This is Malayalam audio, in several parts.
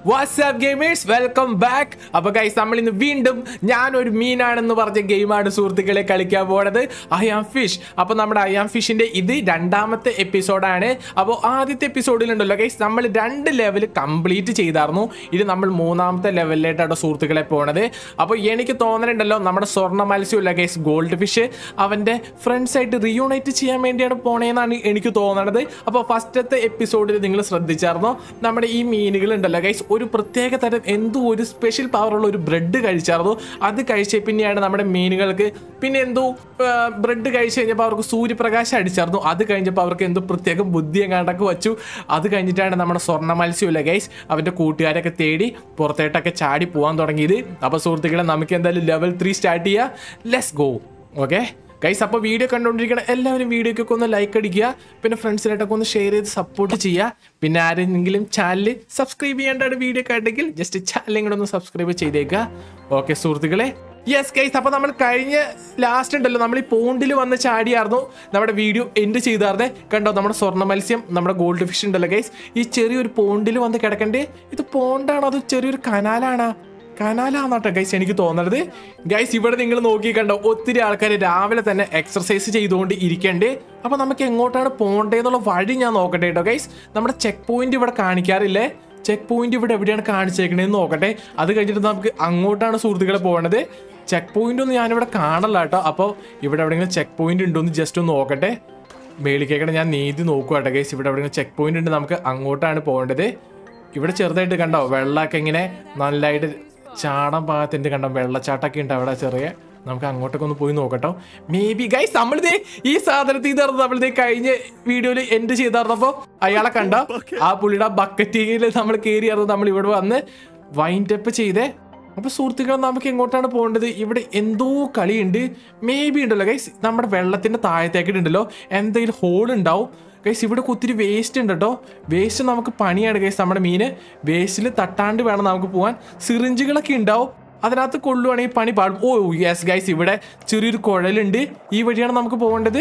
വാട്സ്ആപ്പ് ഗെയിമേഴ്സ് വെൽക്കം ബാക്ക് അപ്പൊ ഗൈസ് നമ്മൾ ഇന്ന് വീണ്ടും ഞാൻ ഒരു മീനാണെന്ന് പറഞ്ഞ ഗെയിമാണ് സുഹൃത്തുക്കളെ കളിക്കാൻ പോണത് ഐ ആം ഫിഷ് അപ്പൊ നമ്മുടെ ഐ ആം ഫിഷിന്റെ ഇത് രണ്ടാമത്തെ എപ്പിസോഡാണ് അപ്പോൾ ആദ്യത്തെ എപ്പിസോഡിലുണ്ടല്ലോ ഗൈസ് നമ്മൾ രണ്ട് ലെവൽ കംപ്ലീറ്റ് ചെയ്തായിരുന്നു ഇത് നമ്മൾ മൂന്നാമത്തെ ലെവലിലേട്ടാണ് സുഹൃത്തുക്കളെ പോണത് അപ്പോൾ എനിക്ക് തോന്നുന്നുണ്ടല്ലോ നമ്മുടെ സ്വർണ്ണ മത്സ്യമില്ല ഗൈസ് ഗോൾഡ് ഫിഷ് അവന്റെ ഫ്രണ്ട്സ് ആയിട്ട് റീയൂണൈറ്റ് ചെയ്യാൻ വേണ്ടിയാണ് പോണേന്നാണ് എനിക്ക് തോന്നണത് അപ്പോൾ ഫസ്റ്റത്തെ എപ്പിസോഡിൽ നിങ്ങൾ ശ്രദ്ധിച്ചായിരുന്നോ നമ്മുടെ ഈ മീനുകൾ ഉണ്ടല്ലോ ഗൈസ് ഒരു പ്രത്യേക തരം എന്തോ ഒരു സ്പെഷ്യൽ പവറുള്ള ഒരു ബ്രെഡ് കഴിച്ചായിരുന്നു അത് കഴിച്ച പിന്നെയാണ് നമ്മുടെ മീനുകൾക്ക് പിന്നെ എന്തോ ബ്രെഡ് കഴിച്ചു കഴിഞ്ഞപ്പോൾ അവർക്ക് സൂര്യപ്രകാശം അടിച്ചായിരുന്നു അത് കഴിഞ്ഞപ്പോൾ അവർക്ക് എന്തോ പ്രത്യേക ബുദ്ധി എങ്ങാണ്ടൊക്കെ വച്ചു അത് കഴിഞ്ഞിട്ടാണ് നമ്മുടെ സ്വർണ്ണ മത്സ്യമില്ല ഗൈസ് അവൻ്റെ കൂട്ടുകാരൊക്കെ തേടി പുറത്തേട്ടൊക്കെ ചാടി പോകാൻ തുടങ്ങിയത് അപ്പോൾ സുഹൃത്തുക്കളെ നമുക്ക് എന്തായാലും ലെവൽ ത്രീ സ്റ്റാർട്ട് ചെയ്യാം ലെസ് ഗോ ഓക്കെ ഗൈസ് അപ്പോൾ വീഡിയോ കണ്ടുകൊണ്ടിരിക്കുന്ന എല്ലാവരും വീഡിയോക്കൊക്കെ ഒന്ന് ലൈക്ക് അടിക്കുക പിന്നെ ഫ്രണ്ട്സിനായിട്ടൊക്കെ ഒന്ന് ഷെയർ ചെയ്ത് സപ്പോർട്ട് ചെയ്യുക പിന്നെ ആരെങ്കിലും ചാനൽ സബ്സ്ക്രൈബ് ചെയ്യേണ്ടതാണ് വീഡിയോ കണ്ടെങ്കിൽ ജസ്റ്റ് ചാനലും കൂടെ ഒന്ന് സബ്സ്ക്രൈബ് ചെയ്തേക്കുക ഓക്കെ സുഹൃത്തുക്കളെ യെസ് ഗൈസ് അപ്പോൾ നമ്മൾ കഴിഞ്ഞ ലാസ്റ്റ് ഉണ്ടല്ലോ നമ്മൾ ഈ പോണ്ടിൽ വന്ന് ചാടിയായിരുന്നു നമ്മുടെ വീഡിയോ എൻഡ് ചെയ്തായിരുന്നേ കണ്ടോ നമ്മുടെ സ്വർണ്ണ മത്സ്യം നമ്മുടെ ഗോൾഡ് ഫിഷ് ഉണ്ടല്ലോ ഗൈസ് ഈ ചെറിയൊരു പോണ്ടിൽ വന്ന് കിടക്കണ്ടേ ഇത് പോണ്ടാണോ അത് ചെറിയൊരു കനാലാണോ കനാലാന്നാട്ടോ ഗൈസ് എനിക്ക് തോന്നുന്നത് ഗൈസ് ഇവിടെ നിങ്ങൾ നോക്കി കണ്ടോ ഒത്തിരി ആൾക്കാർ രാവിലെ തന്നെ എക്സർസൈസ് ചെയ്തുകൊണ്ട് ഇരിക്കണ്ടേ അപ്പൊ നമുക്ക് എങ്ങോട്ടാണ് പോണ്ടേന്നുള്ള വഴി ഞാൻ നോക്കട്ടെ കേട്ടോ ഗൈസ് നമ്മുടെ ചെക്ക് പോയിന്റ് ഇവിടെ കാണിക്കാറില്ലേ ചെക്ക് പോയിന്റ് ഇവിടെ എവിടെയാണ് കാണിച്ചേക്കണേന്ന് നോക്കട്ടെ അത് കഴിഞ്ഞിട്ട് നമുക്ക് അങ്ങോട്ടാണ് സുഹൃത്തുക്കളെ പോകണത് ചെക്ക് പോയിന്റ് ഒന്നും ഞാനിവിടെ കാണല്ല കേട്ടോ അപ്പോൾ ഇവിടെ എവിടെയെങ്കിലും ചെക്ക് പോയിന്റ് ഉണ്ടോ എന്ന് ജസ്റ്റ് ഒന്ന് നോക്കട്ടെ മേളിക്കേക്കടെ ഞാൻ നീതി നോക്കുക കേട്ടോ ഗൈസ് ഇവിടെ എവിടെയെങ്കിലും ചെക്ക് പോയിന്റ് ഉണ്ട് നമുക്ക് അങ്ങോട്ടാണ് പോകേണ്ടത് ഇവിടെ ചെറുതായിട്ട് കണ്ടോ വെള്ളമൊക്കെ ഇങ്ങനെ നല്ലതായിട്ട് ചാടാൻ പാകത്തിന്റെ കണ്ടോ വെള്ളച്ചാട്ടൊക്കെ ഉണ്ട് അവിടെ ചെറിയ നമുക്ക് അങ്ങോട്ടൊക്കെ ഒന്ന് പോയി നോക്കട്ടോ മേ ബി ഗൈസ് നമ്മളിതേ ഈ സാധനത്തിൽ നിന്ന് നമ്മളിതേ കഴിഞ്ഞ വീഡിയോയിൽ എൻഡ് ചെയ്തായിരുന്നപ്പോ അയാളെ കണ്ട ആ പുള്ളിയുടെ ബക്കറ്റിൽ നമ്മൾ കയറിയായിരുന്നു നമ്മൾ ഇവിടെ വന്ന് വൈൻഡ് അപ്പ് ചെയ്തേ അപ്പൊ സുഹൃത്തുക്കളെ നമുക്ക് എങ്ങോട്ടാണ് പോകേണ്ടത് ഇവിടെ എന്തോ കളിയുണ്ട് മേ ബി ഉണ്ടല്ലോ ഗൈസ് നമ്മുടെ വെള്ളത്തിന്റെ താഴത്തേക്കിട്ട് ഉണ്ടല്ലോ എന്തെങ്കിലും ഹോൾ ഉണ്ടാവും ഗൈസ് ഇവിടെ ഒത്തിരി വേസ്റ്റ് ഉണ്ട് കേട്ടോ വേസ്റ്റ് നമുക്ക് പണിയാണ് ഗൈസ് നമ്മുടെ മീന് വേസ്റ്റിൽ തട്ടാണ്ട് വേണം നമുക്ക് പോകാൻ സിറിഞ്ചുകളൊക്കെ ഉണ്ടാവും അതിനകത്ത് കൊള്ളുവാണെങ്കിൽ പണി പാടും ഓ യെസ് ഗൈസ് ഇവിടെ ചെറിയൊരു കുഴലുണ്ട് ഈ വഴിയാണ് നമുക്ക് പോകേണ്ടത്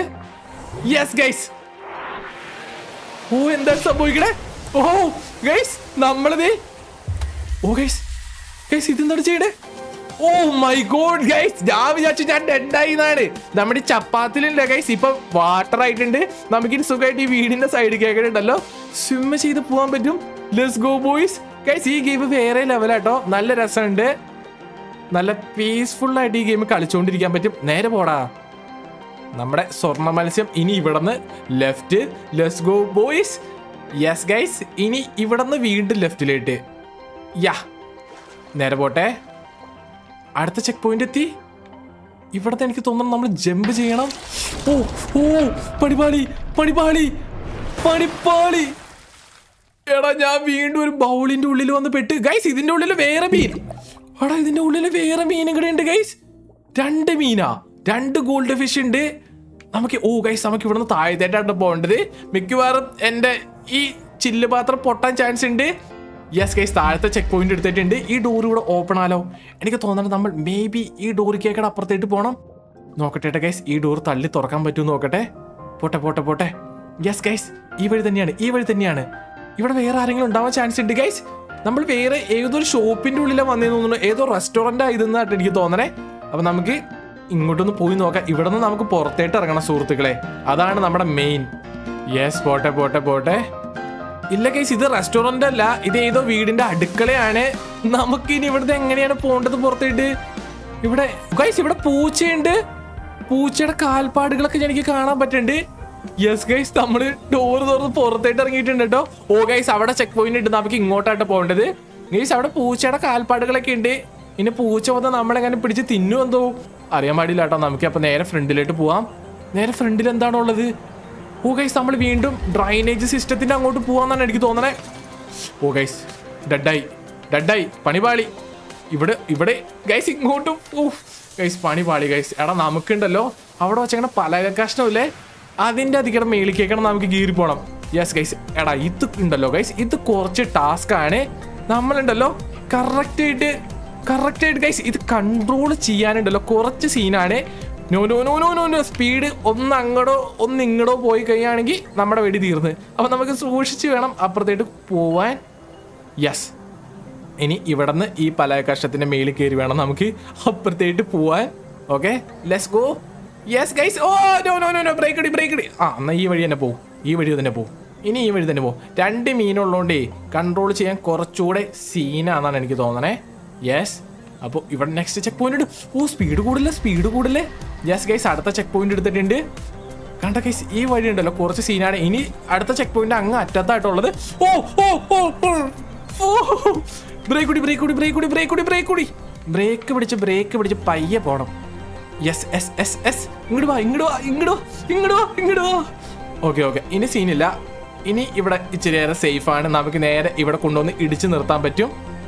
യെസ് ഗൈസ് ഓ എന്താ സംഭവിക്കണേ ഓ ഗൈസ് നമ്മളിത് ഓ ഗൈസ് ഗൈസ് ഇതെന്താണ് ചെയ്യണേ ഓ മൈ ഗോഡ് ഗൈസ് ഞാൻ വിചാരിച്ചു ഞാൻ ഡെഡായി എന്നാണ് നമ്മുടെ ഈ ചപ്പാത്തിലുണ്ട് ഗൈസ് ഇപ്പൊ വാട്ടർ ആയിട്ടുണ്ട് നമുക്കിനി സുഖമായിട്ട് ഈ വീടിന്റെ സൈഡ് കേൾക്കണുണ്ടല്ലോ സ്വിമ്മ് ചെയ്ത് പോകാൻ പറ്റും ലെസ് ഗോ ബോയ്സ് ഗൈസ് ഈ ഗെയിം വേറെ ലെവലാട്ടോ നല്ല രസമുണ്ട് നല്ല പീസ്ഫുൾ ആയിട്ട് ഈ ഗെയിം കളിച്ചുകൊണ്ടിരിക്കാൻ പറ്റും നേരെ പോടാ നമ്മുടെ സ്വർണ്ണ മത്സ്യം ഇനി ഇവിടുന്ന് left let's go boys yes guys ഇനി ഇവിടുന്ന് വീണ്ടും ലെഫ്റ്റിലേട്ട് യാ നേരെ പോട്ടെ അടുത്ത ചെക്ക് പോയിന്റ് എത്തി ഇവിടത്തെ എനിക്ക് തോന്നുന്നു നമ്മൾ ജമ്പ് ചെയ്യണം ഓ ഓ പണിപാളി പണിപാളി പണിപ്പാളി എടാ ഞാൻ വീണ്ടും ഒരു ബൗളിന്റെ ഉള്ളിൽ വന്ന് പെട്ട് ഗൈസ് ഇതിന്റെ ഉള്ളിൽ വേറെ മീൻ എടാ ഇതിന്റെ ഉള്ളിൽ വേറെ മീനും കൂടെ ഉണ്ട് ഗൈസ് രണ്ട് മീനാ രണ്ട് ഗോൾഡ് ഫിഷ് ഉണ്ട് നമുക്ക് ഓ ഗൈസ് നമുക്ക് ഇവിടുന്ന് താഴത്തേട്ടാണ് പോകേണ്ടത് മിക്കവാറും എൻ്റെ ഈ ചില്ല് പാത്രം പൊട്ടാൻ ചാൻസ് ഉണ്ട് യെസ് ഗൈസ് താഴത്തെ ചെക്ക് പോയിന്റ് എടുത്തിട്ടുണ്ട് ഈ ഡോർ ഇവിടെ ഓപ്പൺ ആലോ എനിക്ക് തോന്നുന്നത് നമ്മൾ മേ ബി ഈ ഡോർ കേക്കടെ അപ്പുറത്തേട്ട് പോകണം നോക്കട്ടെ ഗൈസ് ഈ ഡോർ തള്ളി തുറക്കാൻ പറ്റുമോ നോക്കട്ടെ പോട്ടെ പോട്ടെ പോട്ടെ യെസ് ഗൈസ് ഈ വഴി തന്നെയാണ് ഈ വഴി തന്നെയാണ് ഇവിടെ വേറെ ആരെങ്കിലും ഉണ്ടാവാൻ ചാൻസ് ഉണ്ട് ഗൈസ് നമ്മൾ വേറെ ഏതൊരു ഷോപ്പിന്റെ ഉള്ളിലാണ് വന്നതെന്ന് തോന്നുന്നു ഏതോ റെസ്റ്റോറന്റ് ആയതെന്നായിട്ട് എനിക്ക് തോന്നണേ അപ്പൊ നമുക്ക് ഇങ്ങോട്ടൊന്ന് പോയി നോക്കാം ഇവിടെ നിന്ന് നമുക്ക് പുറത്തേട്ട് ഇറങ്ങണം സുഹൃത്തുക്കളെ അതാണ് നമ്മുടെ മെയിൻ യെസ് പോട്ടെ പോട്ടെ പോട്ടെ ഇല്ല കേസ് ഇത് റെസ്റ്റോറന്റ് അല്ല ഇത് ഏതോ വീടിന്റെ അടുക്കളയാണ് നമുക്ക് ഇനി ഇവിടുത്തെ എങ്ങനെയാണ് പോണ്ടത് പുറത്തേട്ട് ഇവിടെ ഗൈസ് ഇവിടെ പൂച്ചയുണ്ട് പൂച്ചയുടെ കാൽപ്പാടുകളൊക്കെ എനിക്ക് കാണാൻ പറ്റുന്നുണ്ട് യെസ് ഗൈസ് നമ്മള് ഡോർ തുറന്ന് പുറത്തേട്ട് ഇറങ്ങിയിട്ടുണ്ട് കേട്ടോ ഓ ഗൈസ് അവിടെ ചെക്ക് പോയിന്റ് ഉണ്ട് നമുക്ക് ഇങ്ങോട്ടായിട്ട് പോകേണ്ടത് ഗൈസ് അവിടെ പൂച്ചയുടെ കാൽപ്പാടുകളൊക്കെ ഉണ്ട് ഇനി പൂച്ച വന്ന് നമ്മളെങ്ങനെ പിടിച്ച് തിന്നു എന്തോ അറിയാൻ പാടില്ല കേട്ടോ നമുക്ക് അപ്പൊ നേരെ ഫ്രണ്ടിലോട്ട് പോവാം നേരെ ഫ്രണ്ടിൽ എന്താണുള്ളത് ഓ ഗൈസ് നമ്മൾ വീണ്ടും ഡ്രൈനേജ് സിസ്റ്റത്തിന്റെ അങ്ങോട്ട് പോവാന്നാണ് എനിക്ക് തോന്നണേ ഓ ഗൈസ് ഡഡായി ഡഡായി പണിപാളി ഇവിടെ ഇവിടെ ഗൈസ് ഇങ്ങോട്ടും ഓ ഗൈസ് പണിപാളി ഗൈസ് എടാ നമുക്കുണ്ടല്ലോ അവിടെ വെച്ചങ്ങനെ പലക കഷ്ണമില്ലേ അതിന്റെ അധികം മേളിക്കേക്കണം നമുക്ക് കീറി പോണം യെസ് ഗൈസ് എടാ ഇത് ഉണ്ടല്ലോ ഗൈസ് ഇത് കുറച്ച് ടാസ്ക് ആണ് നമ്മളുണ്ടല്ലോ കറക്റ്റ് ആയിട്ട് കറക്റ്റ് ആയിട്ട് ഗൈസ് ഇത് കൺട്രോൾ ചെയ്യാനുണ്ടല്ലോ കുറച്ച് സീനാണ് no no no no no no speed ഒന്ന് അങ്ങടോ ഒന്ന് ഇങ്ങടോ പോയി കഴിയുകയാണെങ്കിൽ നമ്മുടെ വെടി തീർന്ന് അപ്പൊ നമുക്ക് സൂക്ഷിച്ച് വേണം അപ്പുറത്തേട്ട് പോവാൻ യെസ് ഇനി ഇവിടുന്ന് ഈ പല കഷ്ടത്തിന്റെ മേളിൽ കയറി വേണം നമുക്ക് അപ്പുറത്തേട്ട് പോവാൻ okay let's go yes guys ഓ no no no no brake അടി ബ്രേക്ക് അടി ആ എന്നാ ഈ വഴി തന്നെ പോകും ഈ വഴി തന്നെ പോകും ഇനി ഈ വഴി തന്നെ പോകും രണ്ട് മീനുള്ളതുകൊണ്ടേ കൺട്രോൾ ചെയ്യാൻ കുറച്ചുകൂടെ സീനാണെന്നാണ് എനിക്ക് തോന്നണേ യെസ് അപ്പോൾ ഇവിടെ നെക്സ്റ്റ് ചെക്ക് പോയിന്റ് ഉണ്ട് ഓ സ്പീഡ് കൂടില്ല സ്പീഡ് കൂടില്ലേ യെസ് ഗൈസ് അടുത്ത ചെക്ക് പോയിന്റ് എടുത്തിട്ടുണ്ട് കണ്ട ഗൈസ് ഈ വഴി ഉണ്ടല്ലോ കുറച്ച് സീനാണ് ഇനി അടുത്ത ചെക്ക് പോയിന്റ് അങ്ങ് അറ്റത്തായിട്ടുള്ളത് ഓ ഓ ഓ ഓ ബ്രേക്ക് കൂടി ബ്രേക്ക് കൂടി ബ്രേക്ക് കൂടി ബ്രേക്ക് കൂടി ബ്രേക്ക് കൂടി ബ്രേക്ക് പിടിച്ച് ബ്രേക്ക് പിടിച്ച് പയ്യെ പോണം യെസ് എസ് എസ് എസ് ഇങ്ങോട്ട് വാ ഇങ്ങോട്ട് വാ ഇങ്ങോട്ട് വാ ഇങ്ങോട്ട് വാ ഇങ്ങോട്ട് വാ ഓക്കെ ഓക്കെ ഇനി സീനില്ല ഇനി ഇവിടെ ഇച്ചിരിയേറെ സേഫ് ആണ് നമുക്ക് നേരെ ഇവിടെ കൊണ്ടുവന്ന് ഇടിച്ചു നിർത്താൻ പറ്റും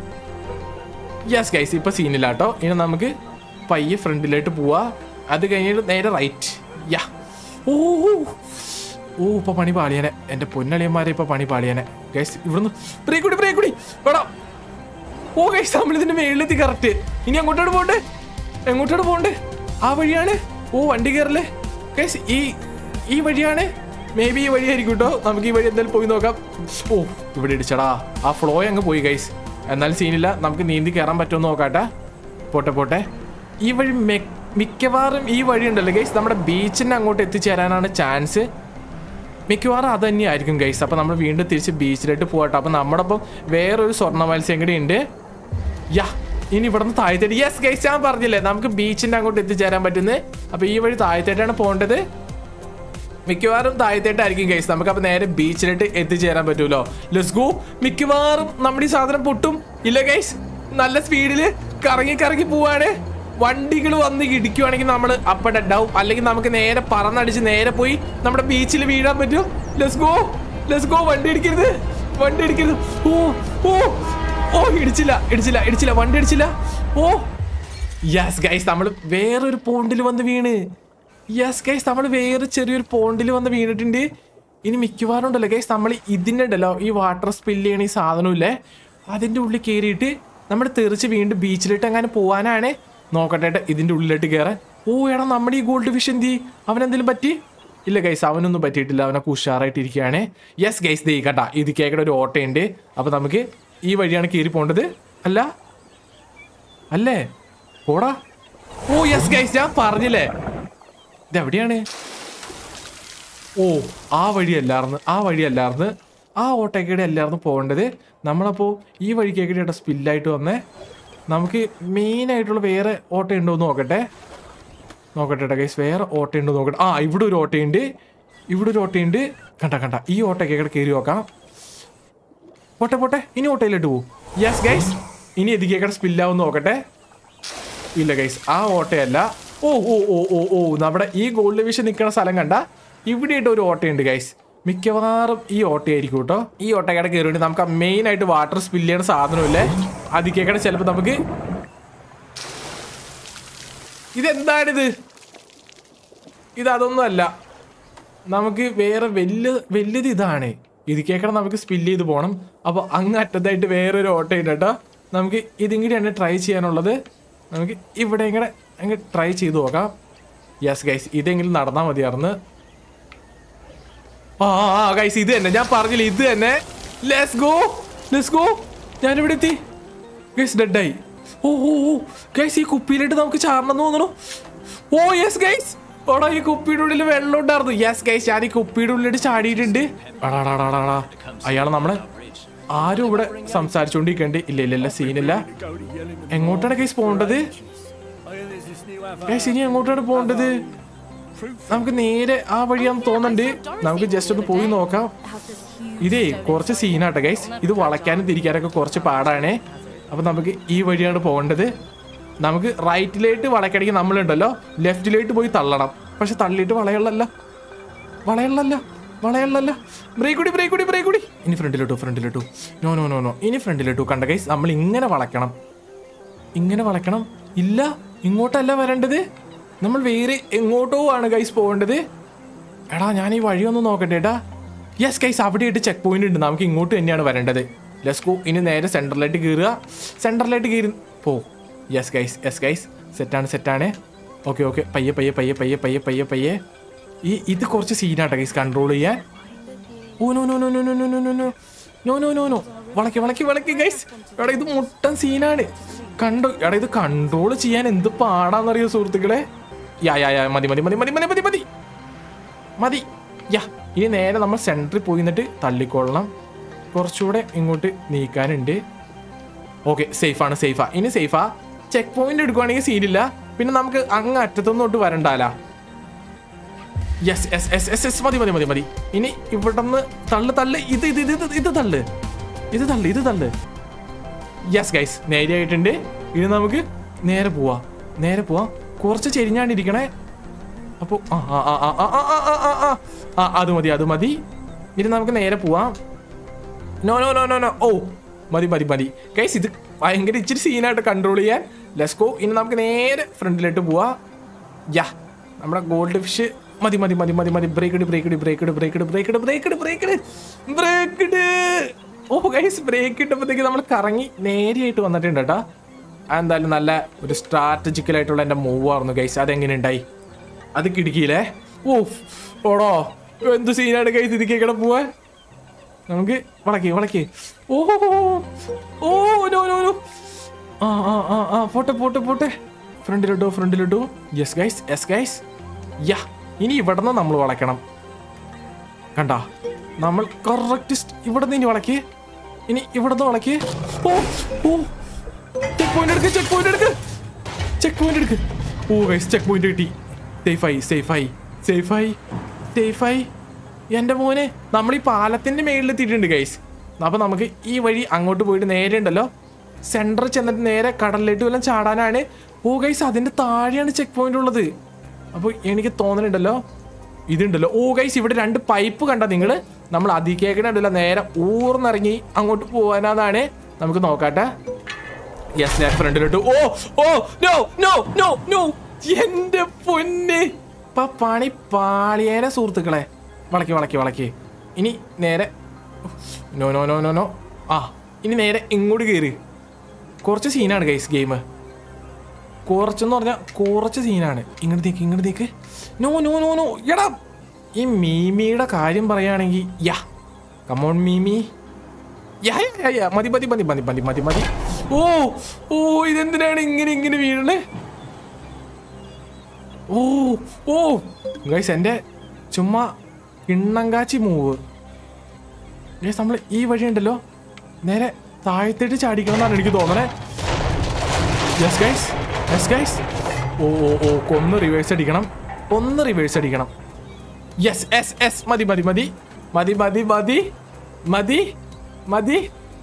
യെസ് ഗൈസ് ഇപ്പൊ സീനില്ല കേട്ടോ ഇനി നമുക്ക് പയ്യെ ഫ്രണ്ടിലോട്ട് പോവാ അത് കഴിഞ്ഞിട്ട് നേരെ റൈറ്റ് യാ ഓ ഓ. ഓ ഇപ്പൊ പണി പാളിയനെ എന്റെ പൊന്നളിയന്മാരെ ഇപ്പൊ പണി പാളിയനെ ഗൈസ് ഇവിടുന്ന് ബ്രേക്ക് കൂടി ബ്രേക്ക് കൂടി വേടാ ഓ ഗൈസ് നമ്മൾ ഇതിന്റെ മേളിലെത്തി കറക്റ്റ് ഇനി അങ്ങോട്ടോട് പോണ്ടേ എങ്ങോട്ടോട് പോണ്ടേ ആ വഴിയാണ് ഓ വണ്ടി കയറല്ലേ ഗൈസ് ഈ ഈ വഴിയാണ് മേ ബി ഈ വഴിയായിരിക്കും കേട്ടോ നമുക്ക് ഈ വഴി എന്തായാലും പോയി നോക്കാം ഓ ഇവിടെ ഇടിച്ചടാ ആ ഫ്ലോ അങ്ങ് പോയി ഗൈസ് എന്നാലും സീനില്ല നമുക്ക് നീന്തി കയറാൻ പറ്റുമെന്ന് നോക്കാട്ടെ പോട്ടെ പോട്ടെ ഈ വഴി മെ- മിക്കവാറും ഈ വഴി ഉണ്ടല്ലോ ഗൈസ് നമ്മുടെ ബീച്ചിന്റെ അങ്ങോട്ട് എത്തിച്ചേരാനാണ് ചാൻസ് മിക്കവാറും അത് തന്നെയായിരിക്കും ഗൈസ് അപ്പൊ നമ്മൾ വീണ്ടും തിരിച്ച് ബീച്ചിലോട്ട് പോകട്ടെ അപ്പൊ നമ്മുടെ ഒപ്പം വേറൊരു സ്വർണ്ണ മത്സ്യം കൂടി ഉണ്ട് യാ ഇനി ഇവിടുന്ന് താഴത്തേട്ട് യെസ് ഗൈസ് ഞാൻ പറഞ്ഞില്ലേ നമുക്ക് ബീച്ചിന്റെ അങ്ങോട്ട് എത്തിച്ചേരാൻ പറ്റുന്നത് അപ്പൊ ഈ വഴി താഴത്തേട്ടാണ് പോകേണ്ടത് മിക്കവാറും താഴത്തേട്ടായിരിക്കും ഗൈസ് നമുക്ക് അപ്പൊ നേരെ ബീച്ചിലോട്ട് എത്തിച്ചേരാൻ പറ്റൂലോ ലെറ്റ്സ് ഗോ മിക്കവാറും നമ്മുടെ ഈ സാധനം പൊട്ടും ഇല്ല ഗൈസ് നല്ല സ്പീഡില് കറങ്ങി കറങ്ങി പോവാണ് വണ്ടികൾ വന്ന് ഇടിക്കുവാണെങ്കിൽ നമ്മൾ അപ്പ ഡെഡാവും അല്ലെങ്കിൽ നമുക്ക് നേരെ പറന്നടിച്ച് നേരെ പോയി നമ്മുടെ ബീച്ചിൽ വീഴാൻ പറ്റും ലെറ്റ്സ് ഗോ ലെറ്റ്സ് ഗോ വണ്ടി ഇടിക്കരുത് വണ്ടി ഇടിക്കരുത് ഓ ഓ ഓ ഇടിച്ചില്ല ഇടിച്ചില്ല ഇടിച്ചില്ല വണ്ടി ഇടിച്ചില്ല ഓ യെസ് ഗൈസ് നമ്മൾ വേറൊരു പോണ്ടിൽ വന്ന് വീണ് യെസ് ഗൈസ് നമ്മൾ വേറെ ചെറിയൊരു പോണ്ടിൽ വന്ന് വീണിട്ടുണ്ട് ഇനി മിക്കവാറും ഉണ്ടല്ലോ ഗൈസ് നമ്മൾ ഇതിൻ്റെ ഉണ്ടല്ലോ ഈ വാട്ടർ സ്പില്ല് ചെയ്യണ ഈ സാധനമില്ലേ അതിൻ്റെ ഉള്ളിൽ കയറിയിട്ട് നമ്മൾ തെറിച്ച് വീണ്ടും ബീച്ചിലോട്ട് അങ്ങനെ പോകാനാണ് നോക്കട്ടെ ഏട്ടാ, ഇതിൻ്റെ ഉള്ളിലോട്ട് കയറാൻ ഓ എടാ നമ്മുടെ ഈ ഗോൾഡ് ഫിഷ് എന്തി അവനെന്തെങ്കിലും പറ്റി ഇല്ല ഗൈസ് അവനൊന്നും പറ്റിയിട്ടില്ല അവനൊക്കെ ഉഷാറായിട്ടിരിക്കുകയാണ് യെസ് ഗൈസ് ദേ കേട്ടാ ഇത് കേക്കടെ ഒരു ഓട്ടയുണ്ട് അപ്പൊ നമുക്ക് ഈ വഴിയാണ് കയറി പോകേണ്ടത് അല്ല അല്ലേ പോടാ ഓ യെസ് ഗൈസ് ഞാൻ പറഞ്ഞില്ലേ ഇതെവിടെയാണ് ഓ ആ വഴിയല്ലാർന്ന് ആ വഴിയല്ലാർന്ന് ആ ഓട്ടോക്കേടെ അല്ലായിരുന്നു പോകേണ്ടത് നമ്മളപ്പോൾ ഈ വഴിക്കേക്കടെ സ്പില്ലായിട്ട് വന്നേ നമുക്ക് മെയിൻ ആയിട്ടുള്ള വേറെ ഓട്ടോ ഉണ്ടോ എന്ന് നോക്കട്ടെ നോക്കട്ടെ ഗൈസ് വേറെ ഓട്ടോ ഉണ്ടോ നോക്കട്ടെ ആ ഇവിടെ ഒരു ഓട്ടയുണ്ട് ഇവിടെ ഒരു ഓട്ടയുണ്ട് കണ്ട കണ്ട ഈ ഓട്ടോക്കേക്കടെ കയറി നോക്കാം പോട്ടെ പോട്ടെ ഇനി ഓട്ടോയിലോട്ട് പോകും യെസ് ഗൈസ് ഇനി എതിക്കേക്കടെ സ്പില്ലാവും നോക്കട്ടെ ഇല്ല ഗൈസ് ആ ഓട്ടയല്ല ഓ ഓ ഓ ഓ ഓ നമ്മുടെ ഈ ഗോൾഡ് വിഷൻ നിൽക്കുന്ന സ്ഥലം കണ്ട ഇവിടെയായിട്ട് ഒരു ഓട്ടയുണ്ട് ഗൈസ് മിക്കവാറും ഈ ഓട്ടയായിരിക്കും കേട്ടോ ഈ ഓട്ടക്കട കയറിയിട്ട് നമുക്ക് മെയിൻ ആയിട്ട് വാട്ടർ സ്പില്ല് ചെയ്യുന്ന സാധനമില്ലേ അതിക്കേക്കടെ ചിലപ്പോൾ നമുക്ക് ഇതെന്താണിത് ഇത് അതൊന്നും അല്ല നമുക്ക് വേറെ വലിയ വലിയത് ഇതാണ് ഇത് കേൾക്കണം നമുക്ക് സ്പില്ല് ചെയ്ത് പോകണം അപ്പോൾ അങ്ങ് അറ്റത്തായിട്ട് വേറൊരു ഓട്ടോ ഉണ്ട് കേട്ടോ നമുക്ക് ഇതും കൂടിയാണ് ട്രൈ ചെയ്യാനുള്ളത് നമുക്ക് ഇവിടെ ഇങ്ങനെ അങ്ങ് ട്രൈ ചെയ്ത് നോക്കാം യെസ് ഗൈസ് ഇതെങ്കിലും നടന്നാൽ മതിയായിരുന്നു ആ ആ ഗൈസ് ഇത് തന്നെ ഞാൻ പറഞ്ഞില്ല ഇത് തന്നെ ലെറ്റ്സ് ഗോ ലെറ്റ്സ് ഗോ ഞാനിവിടെ എത്തി ഗൈസ് ഡെഡായി ഓ ഓ ഓ ഗൈസ് ഈ കുപ്പിയിലിട്ട് നമുക്ക് ചാടണം തോന്നണു ഓ യെസ് ഗൈസ് ഓടാ ഈ കുപ്പിയുടെ ഉള്ളിൽ വെള്ളം ഉണ്ടായിരുന്നു യെസ് ഗൈസ് ഞാൻ ഈ കുപ്പിയുടെ ഉള്ളിൽ ചാടിയിട്ടുണ്ട് അടാടാടാടാടാ അയാൾ നമ്മളെ ആരും ഇവിടെ സംസാരിച്ചോണ്ടിരിക്കണ്ട് ഇല്ല ഇല്ല ഇല്ല സീനില്ല എങ്ങോട്ടാണ് ഗൈസ് പോകേണ്ടത് ഗൈസ് ഇനി എങ്ങോട്ടാണ് പോകേണ്ടത് നമുക്ക് നേരെ ആ വഴിയാന്ന് തോന്നുന്നുണ്ട് നമുക്ക് ജസ്റ്റ് ഒന്ന് പോയി നോക്കാം ഇതേ കുറച്ച് സീനാട്ടെ ഗൈസ് ഇത് വളയ്ക്കാനും തിരിക്കാനൊക്കെ കുറച്ച് പാടാണേ അപ്പൊ നമുക്ക് ഈ വഴിയാണ് പോകേണ്ടത് നമുക്ക് റൈറ്റിലേക്ക് വളയ്ക്കണമെങ്കിൽ നമ്മളുണ്ടല്ലോ ലെഫ്റ്റിലേക്ക് പോയി തള്ളണം പക്ഷെ തള്ളിയിട്ട് വളയള്ളല്ല വളയള്ളല്ല വളയള്ളല്ല ബ്രേക്ക് കൂടി ബ്രേക്ക് കൂടി ബ്രേക്ക് കൂടി ഇനി ഫ്രണ്ടിലിട്ടു ഫ്രണ്ടിലിട്ടു നോ നോ നോ നോ ഇനി ഫ്രണ്ടിലിട്ടു കണ്ട ഗൈസ് നമ്മൾ ഇങ്ങനെ വളയ്ക്കണം ഇങ്ങനെ വളയ്ക്കണം ഇല്ല ഇങ്ങോട്ടല്ല വരേണ്ടത് നമ്മൾ വേറെ എങ്ങോട്ടോ ആണ് ഗൈസ് പോകേണ്ടത് എടാ ഞാൻ ഈ വഴിയൊന്ന് നോക്കട്ടെ ഏട്ടാ യെസ് ഗൈസ് അവിടെ ആയിട്ട് ചെക്ക് പോയിന്റ് ഉണ്ട് നമുക്ക് ഇങ്ങോട്ട് തന്നെയാണ് വരേണ്ടത് ലെസ്കോ ഇനി നേരെ സെൻറ്ററിലായിട്ട് കയറുക സെൻറ്ററിലായിട്ട് കയറി പോ യെസ് ഗൈസ് യെസ് ഗൈസ് സെറ്റാണ് സെറ്റാണ് ഓക്കെ ഓക്കെ പയ്യെ പയ്യെ പയ്യെ പയ്യെ പയ്യെ പയ്യെ പയ്യെ ഈ ഇത് കുറച്ച് സീനാട്ടെ ഗൈസ് കൺട്രോൾ ചെയ്യാൻ ഓ no no no no no no no no no no no no no വളക്കി വളക്കി വളക്കി ഗൈസ് എടാ ഇത് മുട്ടൻ സീനാണ് കണ്ടു എടാ ഇത് കൺട്രോൾ ചെയ്യാൻ എന്ത് പാടാന്നറിയോ സുഹൃത്തുക്കളെ യാ യാ യാ മതി മതി മതി മതി മതി മതി മതി മതി യാ ഇനി നേരെ നമ്മൾ സെൻറ്ററിൽ പോയി നിന്നിട്ട് തള്ളിക്കൊള്ളണം കുറച്ചുകൂടെ ഇങ്ങോട്ട് നീക്കാനുണ്ട് ഓക്കെ സേഫാണ് സേഫാ ഇനി സേഫാ ചെക്ക് പോയിന്റ് എടുക്കുവാണെങ്കിൽ സീനില്ല പിന്നെ നമുക്ക് അങ്ങ് അറ്റത്തൊന്നോട്ട് വരണ്ടാലാ yes yes yes yes yes മതി മതി മതി മതി ഇനി ഇവിടുന്ന് തള്ളു തള്ളു ഇത് ഇത് ഇത് ഇത് ഇത് തള്ളു ഇത് തള്ളു ഇത് തള്ളു യെസ് ഗൈസ് നേരെ ആയിട്ടുണ്ട് ഇനി നമുക്ക് നേരെ പോവാ നേരെ പോവാ കുറച്ച് ചെരിഞ്ഞാണ്ടിരിക്കണേ അപ്പോൾ ആ ആ ആ ആ ആ ആ ആ ആ ആ ആ അത് മതി അത് മതി ഇനി നമുക്ക് നേരെ പോവാം no no no no no ഓ മതി മതി മതി ഗൈസ് ഇത് ഭയങ്കര ഇച്ചിരി സീനായിട്ട് കൺട്രോൾ ചെയ്യാൻ ലെസ്കോ ഇനി നമുക്ക് നേരെ ഫ്രണ്ടിലോട്ട് പോവാ യാ നമ്മുടെ ഗോൾഡ് ഫിഷ് മതി മതി മതി മതി മതി ബ്രേക്ക് ഇട് ബ്രേക്ക് ഇട് ബ്രേക്ക് ഇട് ബ്രേക്ക് ഇട് ബ്രേക്ക് ഇട് ബ്രേക്ക് ഇട് ബ്രേക്ക് ഇട് ബ്രേക്ക് ഇട് ഓ ഗൈസ് ബ്രേക്ക് ഇട്ടപ്പോഴത്തേക്ക് നമ്മൾ കറങ്ങി നേരെയായിട്ട് വന്നിട്ടുണ്ട് കേട്ടോ എന്തായാലും നല്ല ഒരു സ്ട്രാറ്റജിക്കൽ ആയിട്ടുള്ള എൻ്റെ മൂവ് ആയിരുന്നു ഗൈസ് അതെങ്ങനെ ഉണ്ടായി അത് കിടുക്കിയില്ലേ ഓ ഓടോ എന്ത് സീനാണ് ഗൈസ് ഇതിക്കേക്കടെ പോവാൻ നമുക്ക് വളക്കി വളക്കി ഓ ഓ നോ നോ നോ ആ ആ ആ ആ പോട്ടെ പോട്ടെ പോട്ടെ ഫ്രണ്ടിലിട്ടോ ഫ്രണ്ടിലിട്ടോ yes guys yes guys yeah ഇനി ഇവിടെ നിന്ന് നമ്മൾ വളയ്ക്കണം കണ്ട നമ്മൾ കറക്റ്റ് ഇവിടെ നിന്ന് ഇനി വളക്കി ഇനി ഇവിടെ നിന്ന് വളക്കി ഓ ഓ ചെക്ക് പോയിന്റ് എടുക്ക് ചെക്ക് പോയിന്റ് എടുക്ക് ചെക്ക് പോയിന്റ് എടുക്ക് ഓ ഗൈസ് ചെക്ക് പോയിന്റ് കിട്ടി സേഫായി സേഫായി സേഫായി സേഫായി എൻ്റെ മോനെ നമ്മൾ ഈ പാലത്തിൻ്റെ മേളിലെത്തിയിട്ടുണ്ട് ഗൈസ് അപ്പോൾ നമുക്ക് ഈ വഴി അങ്ങോട്ട് പോയിട്ട് നേരെ ഉണ്ടല്ലോ സെൻറ്ററിൽ ചെന്നിട്ട് നേരെ കടലിലേക്ക് വല്ലതും ചാടാനാണ് ഓ ഗൈസ് അതിൻ്റെ താഴെയാണ് ചെക്ക് പോയിന്റ് ഉള്ളത് അപ്പോൾ എനിക്ക് തോന്നുന്നുണ്ടല്ലോ ഇതുണ്ടല്ലോ ഓ ഗൈസ് ഇവിടെ രണ്ട് പൈപ്പ് കണ്ട നിങ്ങൾ നമ്മൾ അതിക്കേക്കണുണ്ടല്ലോ നേരെ ഊർന്നിറങ്ങി അങ്ങോട്ട് പോകാനാണ് നമുക്ക് നോക്കാട്ടെ യെസ് ഞാൻ ഫ്രണ്ടിലോട്ട് ഓ ഓ നോ നോ നോ നോ എന്റെ പൊന്നെ ഇപ്പൊ പണി പാളിയേനെ സുഹൃത്തുക്കളെ വളക്കി വളക്കി വളക്കി ഇനി നേരെ no no no no no ആ ഇനി നേരെ ഇങ്ങോട്ട് കയറി കുറച്ച് സീനാണ് ഗൈസ് ഗെയിം കുറച്ചെന്ന് പറഞ്ഞാൽ കുറച്ച് സീനാണ് ഇങ്ങോട്ട് തേക്ക് ഇങ്ങോട്ട് തേക്ക് നോ നോ നോ നോ എടാ ഈ മീമിയുടെ കാര്യം പറയുകയാണെങ്കിൽ യാ കമോൺ മീമി യാ യാ, യാ, യാ മതി മതി മതി മതി മതി മതി മതി ഓ ഓ ഇതെന്തിനാണ് ഇങ്ങനെ ഇങ്ങനെ വീഴണേ ഓ ഓ ഗൈസ് എൻ്റെ ചുമ്മാ കിണ്ണങ്കാച്ചി മൂവ് ഗൈസ് നമ്മൾ ഈ വഴി ഉണ്ടല്ലോ നേരെ താഴത്തേട്ട് ചാടിക്കണം എന്നാണ് എനിക്ക് തോന്നണേ യെസ് ഗൈസ് യെസ് ഗൈസ് ഓ ഓ ഓ ഒന്ന് റിവേഴ്സ് അടിക്കണം ഒന്ന് റിവേഴ്സ് അടിക്കണം യെസ് എസ് എസ് മതി മതി മതി മതി മതി മതി മതി മതി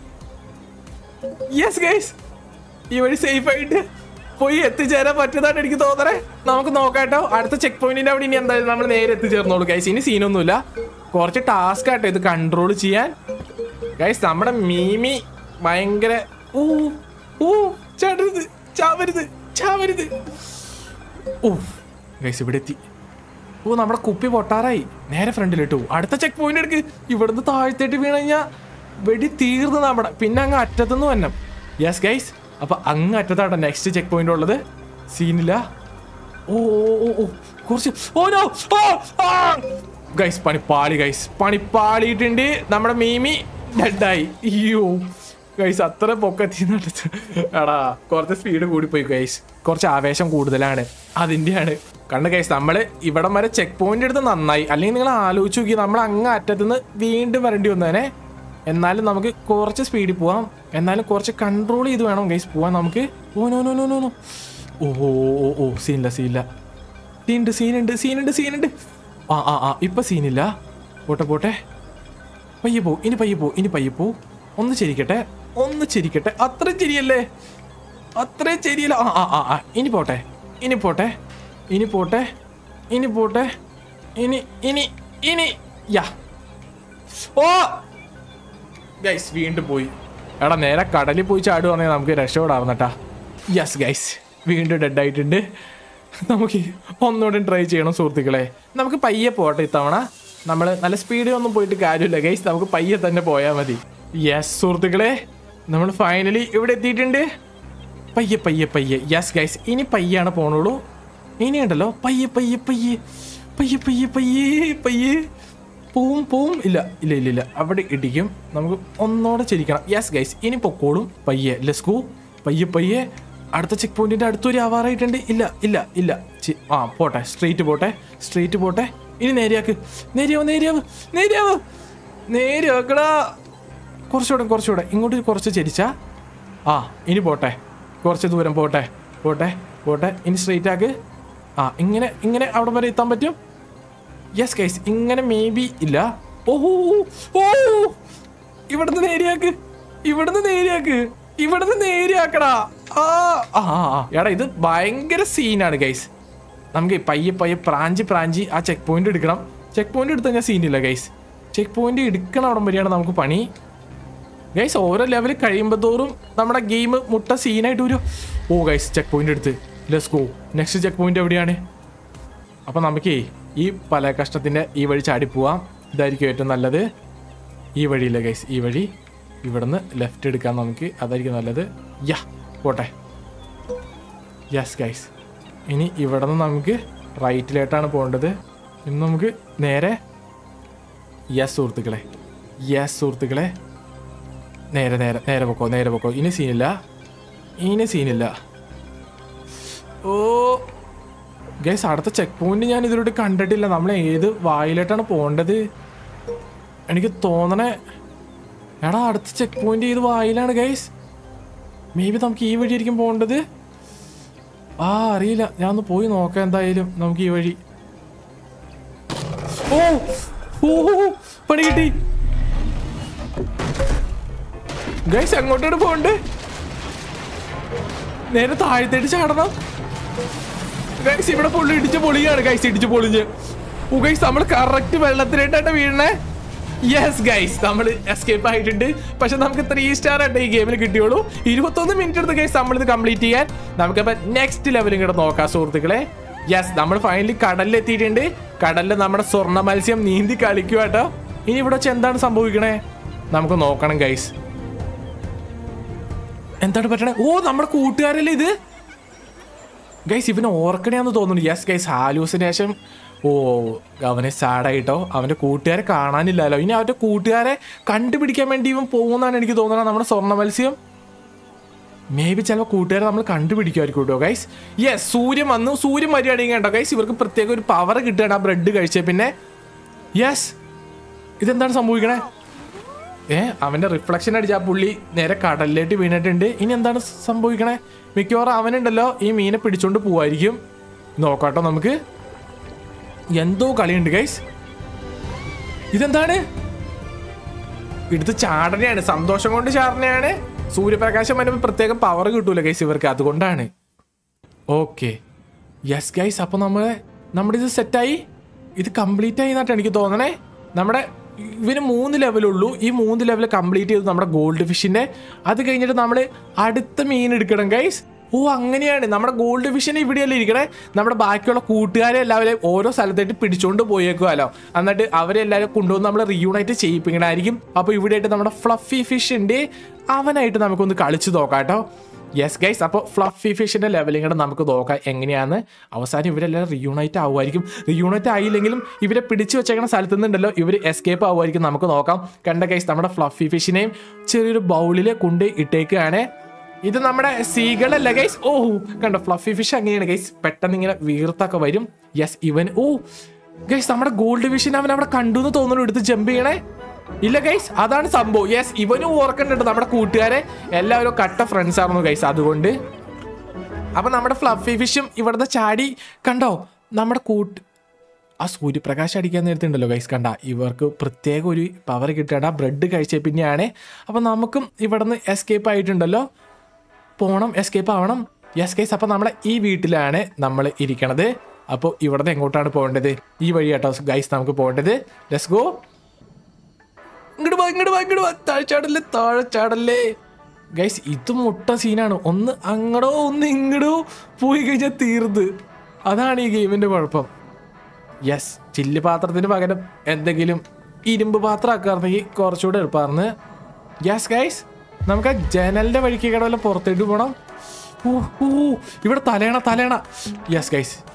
യെസ് ഗൈസ് ഈ വഴി സേഫ് ആയിട്ട് പോയി എത്തിച്ചേരാൻ പറ്റുന്നതാണ് എനിക്ക് തോന്നണേ നമുക്ക് നോക്കാട്ടോ അടുത്ത ചെക്ക് പോയിന്റിന്റെ അവിടെ ഇനി എന്തായാലും നമ്മൾ നേരെ എത്തിച്ചേർന്നോളൂ ഗൈസ് ഇനി സീനൊന്നുമില്ല കുറച്ച് ടാസ്ക് ആട്ടോ ഇത് കൺട്രോൾ ചെയ്യാൻ ഗൈസ് നമ്മുടെ മീമി ഭയങ്കര ഊ ഊ ചാടരുത് ചാവരുത് ചാവരുത് ഓ ഗൈസ് ഇവിടെ എത്തി ഓ നമ്മുടെ കുപ്പി പൊട്ടാറായി നേരെ ഫ്രണ്ടിലിട്ടു അടുത്ത ചെക്ക് പോയിന്റ് എടുക്ക് ഇവിടുന്ന് താഴ്ത്തേട്ട് വീണ് കഴിഞ്ഞാൽ വെടി തീർന്നു നമ്മുടെ പിന്നെ അങ്ങ് അറ്റത്തുനിന്ന് വന്നം യെസ് ഗൈസ് അപ്പൊ അങ്ങ് അറ്റത്താട്ടോ നെക്സ്റ്റ് ചെക്ക് പോയിന്റ് ഉള്ളത് സീനില്ല ഓ ഓ ഓ ഓ കുറച്ച് ഓ നോ ഓ ഗൈസ് പണിപ്പാളി ഗൈസ് പണിപ്പാളിയിട്ടുണ്ട് നമ്മുടെ മീമി ഡെഡായി അയ്യോ ഗൈസ് അത്ര പൊക്കത്തി എടാ കുറച്ച് സ്പീഡ് കൂടിപ്പോയി ഗൈസ് കുറച്ച് ആവേശം കൂടുതലാണ് അതിൻ്റെയാണ് കണ്ട് ഗൈസ് നമ്മൾ ഇവിടം വരെ ചെക്ക് പോയിന്റ് എടുത്ത് നന്നായി അല്ലെങ്കിൽ നിങ്ങൾ ആലോചിച്ച് നോക്കി നമ്മൾ അങ്ങ് അറ്റത്തുനിന്ന് വീണ്ടും വരേണ്ടി വന്നേനെ എന്നാലും നമുക്ക് കുറച്ച് സ്പീഡിൽ പോവാം എന്നാലും കുറച്ച് കൺട്രോൾ ചെയ്ത് വേണം ഗൈസ് പോവാൻ നമുക്ക് ഓ no no no no no ഓ ഓ ഓ ഓ സീനില്ല സീനില്ല സീനുണ്ട് സീനുണ്ട് സീനുണ്ട് സീനുണ്ട് ആ ആ ആ ഇപ്പൊ സീനില്ല പോട്ടെ പോട്ടെ പയ്യെ പോ ഇനി പയ്യെ പോ ഇനി പയ്യെ പോ ഒന്ന് ചിരിക്കട്ടെ ഒന്ന് ചിരിക്കട്ടെ അത്ര ചിരിയല്ലേ അത്രയും ശരിയല്ല ആ ആ ആ ആ ഇനി പോട്ടെ ഇനി പോട്ടെ ഇനി പോട്ടെ ഇനി പോട്ടെ ഇനി ഇനി ഇനി യാ ഓ ഗൈസ് വീണ്ടും പോയി എടാ നേരെ കടലിൽ പോയി ചാടുവാണെങ്കിൽ നമുക്ക് രക്ഷപ്പെടാവുന്നട്ടാ യെസ് ഗൈസ് വീണ്ടും ഡെഡ് ആയിട്ടുണ്ട് നമുക്ക് ഒന്നുകൂടെ ട്രൈ ചെയ്യണം സുഹൃത്തുക്കളെ നമുക്ക് പയ്യെ പോട്ടെ ഇത്തവണ നമ്മൾ നല്ല സ്പീഡിൽ ഒന്നും പോയിട്ട് കാര്യമില്ല ഗൈസ് നമുക്ക് പയ്യെ തന്നെ പോയാൽ മതി യെസ് സുഹൃത്തുക്കളെ നമ്മൾ ഫൈനലി ഇവിടെ എത്തിയിട്ടുണ്ട് പയ്യെ പയ്യെ പയ്യെ യെസ് ഗൈസ് ഇനി പയ്യാണ് പോണുള്ളൂ ഇനി ഉണ്ടല്ലോ പയ്യെ പയ്യെ പയ്യെ പയ്യെ പയ്യെ പയ്യെ പയ്യെ പൂവും പൂവും ഇല്ല ഇല്ല ഇല്ല ഇല്ല അവിടെ ഇടിക്കും നമുക്ക് ഒന്നോടെ ചിരിക്കണം യെസ് ഗൈസ് ഇനി പൊക്കോളും പയ്യെ ലെസ്കൂ പയ്യെ പയ്യെ അടുത്ത ചെക്ക് പോയിന്റിന്റെ അടുത്തൊരു ആവാറായിട്ടുണ്ട് ഇല്ല ഇല്ല ഇല്ല ചി- ആ പോട്ടെ സ്ട്രെയിറ്റ് പോട്ടെ സ്ട്രെയിറ്റ് പോട്ടെ ഇനി നേരെയാക്ക് നേരെയാവ് നേരെയാവ് നേരെയാവ് നേരെയാക്കടാ കുറച്ചുകൂടെ കുറച്ചുകൂടെ ഇങ്ങോട്ട് കുറച്ച് ചരിച്ചാ ആ ഇനി പോട്ടെ കുറച്ച് ദൂരം പോട്ടെ പോട്ടെ പോട്ടെ ഇനി സ്ട്രെയിറ്റ് ആക്ക് ആ ഇങ്ങനെ ഇങ്ങനെ അവിടെ വരെ എത്താൻ പറ്റും യെസ് ഗൈസ് ഇങ്ങനെ മേ ബി ഇല്ല ഓഹോ ഓ ഇവിടുന്ന് നേരെയാക്ക് ഇവിടുന്ന് നേരെയാക്ക് ഇവിടുന്ന് നേരെയാക്കടാ ആ ആ ആ, ആ. എടാ ഇത് ഭയങ്കര സീനാണ് ഗൈസ് നമുക്ക് പയ്യെ പയ്യെ പ്രാഞ്ചി പ്രാഞ്ചി ആ ചെക്ക് പോയിന്റ് എടുക്കണം ചെക്ക് പോയിന്റ് എടുത്ത് കഴിഞ്ഞാൽ സീനില്ല ഗൈസ് ചെക്ക് പോയിന്റ് എടുക്കണ അവിടം വരെയാണ് നമുക്ക് പണി ഗൈസ് ഓരോ ലെവൽ കഴിയുമ്പോൾ തോറും നമ്മുടെ ഗെയിം മുട്ട സീനായിട്ട് വരും ഓ ഗൈസ് ചെക്ക് പോയിന്റ് എടുത്ത് let's go next checkpoint എവിടെയാണ് അപ്പൊ നമുക്കേ ഈ പല കഷ്ടത്തിന്റെ ഈ വഴി ചാടി പോവാം ഇതായിരിക്കും ഏറ്റവും നല്ലത് ഈ വഴിയില്ല ഗൈസ് ഈ വഴി ഇവിടുന്ന് ലെഫ്റ്റ് എടുക്കാം നമുക്ക് അതായിരിക്കും നല്ലത് യാ പോട്ടെ യെസ് ഗൈസ് ഇനി ഇവിടെ നിന്ന് നമുക്ക് റൈറ്റിലോട്ടാണ് പോകേണ്ടത് ഇന്ന് നമുക്ക് നേരെ യെസ് സുഹൃത്തുക്കളെ യെസ് സുഹൃത്തുക്കളെ നേരെ നേരെ നേരെ പൊക്കോ നേരെ പൊക്കോ ഇനി സീനില്ല ഇനി സീനില്ല ഓ ഗൈസ് അടുത്ത ചെക്ക് പോയിന്റ് ഞാൻ ഇതിലൂടെ കണ്ടിട്ടില്ല നമ്മൾ ഏത് വായിലോട്ടാണ് പോകേണ്ടത് എനിക്ക് തോന്നണേ എടാ അടുത്ത ചെക്ക് പോയിന്റ് ഏത് വായിലാണ് ഗൈസ് മേ ബി നമുക്ക് ഈ വഴിയായിരിക്കും പോകേണ്ടത് ആ അറിയില്ല ഞാൻ ഒന്ന് പോയി നോക്കാം എന്തായാലും നമുക്ക് ഈ വഴി ഓ ഓ ഓ, പണി കിട്ടി ഗൈസ് എങ്ങോട്ടാണ് പോകണ്ടേ നേരെ താഴത്തേട്ട് ചാടണം ഗൈസ് ഇവിടെ പൊള്ളി ഇടിച്ച് പൊളിയാണ് ഗൈസ് ഇടിച്ച് പൊളിഞ്ഞ് ഓ ഗൈസ് നമ്മൾ കറക്റ്റ് വെള്ളത്തിലേട്ടാണ് വീഴണേ യെസ് ഗൈസ് നമ്മൾ എസ്കേപ്പ് ആയിട്ടുണ്ട് പക്ഷെ നമുക്ക് ത്രീ സ്റ്റാർ ആയിട്ട് ഈ ഗെയിമിൽ കിട്ടിയുള്ളൂ ഇരുപത്തൊന്ന് മിനിറ്റ് എടുത്ത് ഗൈസ് നമ്മൾ ഇത് കംപ്ലീറ്റ് ചെയ്യാൻ നമുക്കപ്പോൾ നെക്സ്റ്റ് ലെവലും കൂടെ നോക്കാം സുഹൃത്തുക്കളെ യെസ് നമ്മൾ ഫൈനലി കടലിൽ എത്തിയിട്ടുണ്ട് കടലിൽ നമ്മുടെ സ്വർണ്ണ മത്സ്യം നീന്തി കളിക്കുക കേട്ടോ ഇനി ഇവിടെ വെച്ച് എന്താണ് സംഭവിക്കണേ നമുക്ക് നോക്കണം ഗൈസ് എന്താണ് പറ്റണേ ഓ നമ്മുടെ കൂട്ടുകാരല്ലേ ഇത് ഗൈസ് ഇവന് ഓർക്കണേന്ന് തോന്നുന്നു യെസ് ഗൈസ് ഹാലൂസിനേഷൻ ഓ അവനെ സാഡായിട്ടോ അവന്റെ കൂട്ടുകാരെ കാണാനില്ലല്ലോ ഇനി അവന്റെ കൂട്ടുകാരെ കണ്ടുപിടിക്കാൻ വേണ്ടി ഇവൻ പോകുന്നതാണ് എനിക്ക് തോന്നുന്നത് നമ്മുടെ സ്വർണ്ണ മത്സ്യം മേ ബി ചിലപ്പോൾ കൂട്ടുകാരെ നമ്മൾ കണ്ടുപിടിക്കുമായിരിക്കും കേട്ടോ ഗൈസ് യെസ് സൂര്യൻ വന്നു സൂര്യൻ വരികയാണെങ്കിൽ കേട്ടോ ഗൈസ് ഇവർക്ക് പ്രത്യേക ഒരു പവർ കിട്ടുകയാണ് ആ ബ്രെഡ് കഴിച്ച പിന്നെ യെസ് ഇതെന്താണ് സംഭവിക്കണേ ഏ അവന്റെ റിഫ്ലക്ഷൻ അടിച്ച ആ പുള്ളി നേരെ കടലിലേക്ക് വീണിട്ടുണ്ട് ഇനി എന്താണ് സംഭവിക്കണേ മിക്കവാറും അവനുണ്ടല്ലോ ഈ മീനെ പിടിച്ചോണ്ട് പോവായിരിക്കും നോക്കാട്ടോ നമുക്ക് എന്തോ കളിയുണ്ട് ഗൈസ് ഇതെന്താണ് എടുത്ത് ചാടനെയാണ് സന്തോഷം കൊണ്ട് ചാടനെയാണ് സൂര്യപ്രകാശം വരുമ്പോൾ പ്രത്യേകം പവർ കിട്ടൂല ഗൈസ് ഇവർക്ക് അതുകൊണ്ടാണ് ഓക്കെ യെസ് ഗൈസ് അപ്പോൾ നമ്മൾ നമ്മുടെ ഇത് സെറ്റായി ഇത് കംപ്ലീറ്റ് ആയി എന്നാണ് എനിക്ക് തോന്നണേ നമ്മുടെ ഇവന് മൂന്ന് ലെവലുള്ളൂ ഈ മൂന്ന് ലെവൽ കംപ്ലീറ്റ് ചെയ്തു നമ്മുടെ ഗോൾഡ് ഫിഷിന്റെ അത് കഴിഞ്ഞിട്ട് നമ്മൾ അടുത്ത മീൻ എടുക്കണം ഗൈസ് ഓ അങ്ങനെയാണ് നമ്മുടെ ഗോൾഡ് ഫിഷിനെ ഇവിടെയല്ലേ ഇരിക്കണേ നമ്മുടെ ബാക്കിയുള്ള കൂട്ടുകാരെ എല്ലാവരെയും ഓരോ സ്ഥലത്തായിട്ട് പിടിച്ചോണ്ട് പോയേക്കുമല്ലോ എന്നിട്ട് അവരെല്ലാവരും കൊണ്ടുവന്ന് നമ്മൾ റീയൂണൈറ്റ് ചെയ്യിപ്പിക്കണമായിരിക്കും അപ്പോൾ ഇവിടെയായിട്ട് നമ്മുടെ ഫ്ലഫി ഫിഷ് ഉണ്ട് അവനായിട്ട് നമുക്കൊന്ന് കളിച്ചു നോക്കാം കേട്ടോ യെസ് ഗൈസ് അപ്പോൾ ഫ്ലഫി ഫിഷിന്റെ ലെവലിംഗ് കൂടെ നമുക്ക് നോക്കാം എങ്ങനെയാന്ന് അവസാനം ഇവരെല്ലാം റിയൂണൈറ്റ് ആവുമായിരിക്കും റിയൂണൈറ്റ് ആയില്ലെങ്കിലും ഇവരെ പിടിച്ചു വെച്ചേക്കുന്ന സ്ഥലത്ത് നിന്നുണ്ടല്ലോ ഇവർ എസ്കേപ്പ് ആവുമായിരിക്കും നമുക്ക് നോക്കാം കണ്ട ഗൈസ് നമ്മുടെ ഫ്ലഫി ഫിഷിനെയും ചെറിയൊരു ബൗളിൽ കൊണ്ട് ഇട്ടേക്കാണ് ഇത് നമ്മുടെ സീകളല്ല ഗൈസ് ഓ കണ്ടോ ഫ്ലഫി ഫിഷ് അങ്ങനെയാണ് ഗൈസ് പെട്ടെന്ന് ഇങ്ങനെ വീർത്തൊക്കെ വരും യെസ് ഇവൻ ഓ ഗൈസ് നമ്മുടെ ഗോൾഡ് ഫിഷിനെ അവൻ അവിടെ കണ്ടു എന്ന് തോന്നുന്നു എടുത്ത് ജമ്പ് ചെയ്യണേ ഇല്ല ഗൈസ് അതാണ് സംഭവം യെസ് ഇവനും ഓർക്കണ്ടുണ്ട് നമ്മുടെ കൂട്ടുകാരെ എല്ലാവരും കട്ട ഫ്രണ്ട്സ് ആയിരുന്നു ഗൈസ് അതുകൊണ്ട് അപ്പൊ നമ്മുടെ ഫ്ലഫി ഫിഷും ഇവിടുത്തെ ചാടി കണ്ടോ നമ്മുടെ കൂട്ട് ആ സൂര്യപ്രകാശം അടിക്കാൻ നേരത്തുണ്ടല്ലോ ഗൈസ് കണ്ട ഇവർക്ക് പ്രത്യേക ഒരു പവർ കിട്ടേണ്ട ബ്രെഡ് കഴിച്ച പിന്നെയാണ് അപ്പൊ നമുക്കും ഇവിടുന്ന് എസ്കേപ്പ് ആയിട്ടുണ്ടല്ലോ പോണം എസ്കേപ്പ് ആവണം യെസ് ഗൈസ് അപ്പൊ നമ്മളെ ഈ വീട്ടിലാണ് നമ്മൾ ഇരിക്കണത് അപ്പോൾ ഇവിടുന്ന് എങ്ങോട്ടാണ് പോകേണ്ടത് ഈ വഴി കേട്ടോ ഗൈസ് നമുക്ക് പോകേണ്ടത് ലെസ് ഗോ ഇങ്ങോട്ട് വാ ഇങ്ങോട്ട് വാ ഇങ്ങോട്ട് വാ താഴെ ചാടല്ലേ താഴെ ചാടല്ലേ ഗൈസ് ഇത് മുട്ട സീനാണ് ഒന്ന് അങ്ങടോ ഒന്ന് ഇങ്ങടോ പോയി കഴിഞ്ഞാൽ തീർന്ന് അതാണ് ഈ ഗെയിമിന്റെ കുഴപ്പം യെസ് ചില്ല് പാത്രത്തിന് പകരം എന്തെങ്കിലും ഇരുമ്പ് പാത്രം ആക്കാറുണ്ടെങ്കിൽ കുറച്ചുകൂടെ എളുപ്പമായിരുന്നു യെസ് ഗൈസ് നമുക്ക് ആ ജനലിന്റെ വഴിക്ക് കടവല്ല പുറത്തേട്ട് പോകണം ഓ ഓ ഇവിടെ തലേണ തലേണ യെസ് ഗൈസ്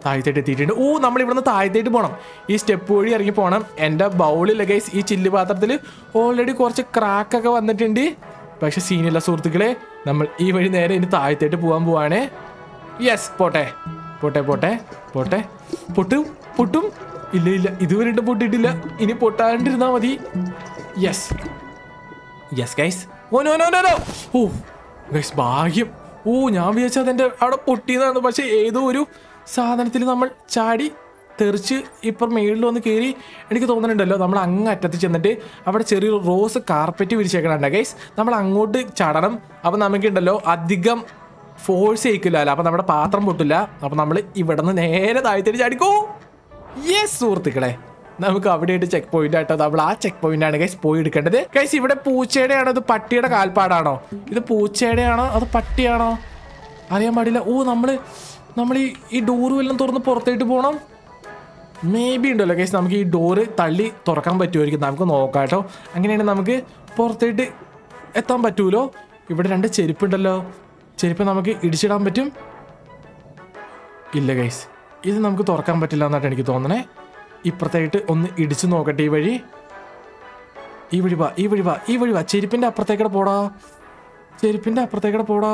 താഴത്തേട്ട് എത്തിയിട്ടുണ്ട് ഓ നമ്മൾ ഇവിടുന്ന് താഴത്തേട്ട് പോകണം ഈ സ്റ്റെപ്പ് വഴി ഇറങ്ങി പോകണം എൻ്റെ ബൗളിൽ ഗൈസ് ഈ ചില്ല് പാത്രത്തിൽ ഓൾറെഡി കുറച്ച് ക്രാക്കൊക്കെ വന്നിട്ടുണ്ട് പക്ഷെ സീനില്ല സുഹൃത്തുക്കളെ നമ്മൾ ഈ വഴി നേരെ ഇനി താഴത്തേട്ട് പോകാൻ പോവാണ് യെസ് പോട്ടെ പോട്ടെ പോട്ടെ പോട്ടെ പൊട്ടും പൊട്ടും ഇല്ല ഇല്ല ഇതുവരെ പൊട്ടിയിട്ടില്ല ഇനി പൊട്ടാണ്ടിരുന്നാ മതി യെസ് യെസ് ഗൈസ് ഓ നോ നോ നോ നോ ഓ ഗൈസ് ഭാഗ്യം ഓ ഞാൻ വിചാരിച്ചത് അതെൻ്റെ അവിടെ പൊട്ടിയതാണ് പക്ഷെ ഏതോ ഒരു സാധനത്തിൽ നമ്മൾ ചാടി തെറിച്ച് ഇപ്പം മേളിൽ വന്ന് കയറി എനിക്ക് തോന്നുന്നുണ്ടല്ലോ നമ്മൾ അങ്ങ് അറ്റത്ത് ചെന്നിട്ട് അവിടെ ചെറിയൊരു റോസ് കാർപ്പറ്റ് വിരിച്ചേക്കണുണ്ട് ഗൈസ് നമ്മൾ അങ്ങോട്ട് ചാടണം അപ്പം നമുക്കുണ്ടല്ലോ അധികം ഫോഴ്സ് ചെയ്യിക്കില്ലല്ലോ അപ്പം നമ്മുടെ പാത്രം പൊട്ടില്ല അപ്പം നമ്മൾ ഇവിടെ നിന്ന് നേരെ താഴ്ത്തേക്ക് ചാടിക്കോ യെസ് സുഹൃത്തുക്കളെ നമുക്ക് അവിടെയായിട്ട് ചെക്ക് പോയിന്റ് ആയിട്ടോ നമ്മൾ ആ ചെക്ക് പോയിന്റ് ആണ് ഗൈസ് പോയി എടുക്കേണ്ടത് ഗൈസ് ഇവിടെ പൂച്ചയുടെ ആണോ ഇത് പട്ടിയുടെ കാൽപ്പാടാണോ ഇത് പൂച്ചയുടെ ആണോ അത് പട്ടിയാണോ അറിയാൻ പാടില്ല ഓ നമ്മള് നമ്മൾ ഈ ഈ ഡോറ് വല്ലതും തുറന്ന് പുറത്തേട്ട് പോകണം മേ ബി ഉണ്ടല്ലോ ഗൈസ് നമുക്ക് ഈ ഡോറ് തള്ളി തുറക്കാൻ പറ്റുമായിരിക്കും നമുക്ക് നോക്കാം കേട്ടോ അങ്ങനെയാണെങ്കിൽ നമുക്ക് പുറത്തേട്ട് എത്താൻ പറ്റൂലോ ഇവിടെ രണ്ട് ചെരുപ്പുണ്ടല്ലോ ചെരുപ്പ് നമുക്ക് ഇടിച്ചിടാൻ പറ്റും ഇല്ല ഗൈസ് ഇത് നമുക്ക് തുറക്കാൻ പറ്റില്ല എന്നായിട്ട് എനിക്ക് തോന്നണേ ഇപ്പുറത്തായിട്ട് ഒന്ന് ഇടിച്ചു നോക്കട്ടെ ഈ വഴി ഈ വഴി വാ ഈ വഴി വാ ഈ വഴി വാ ചെരുപ്പിന്റെ അപ്പുറത്തേക്കടെ പോടാ ചെരുപ്പിന്റെ അപ്പുറത്തേക്കടെ പോടാ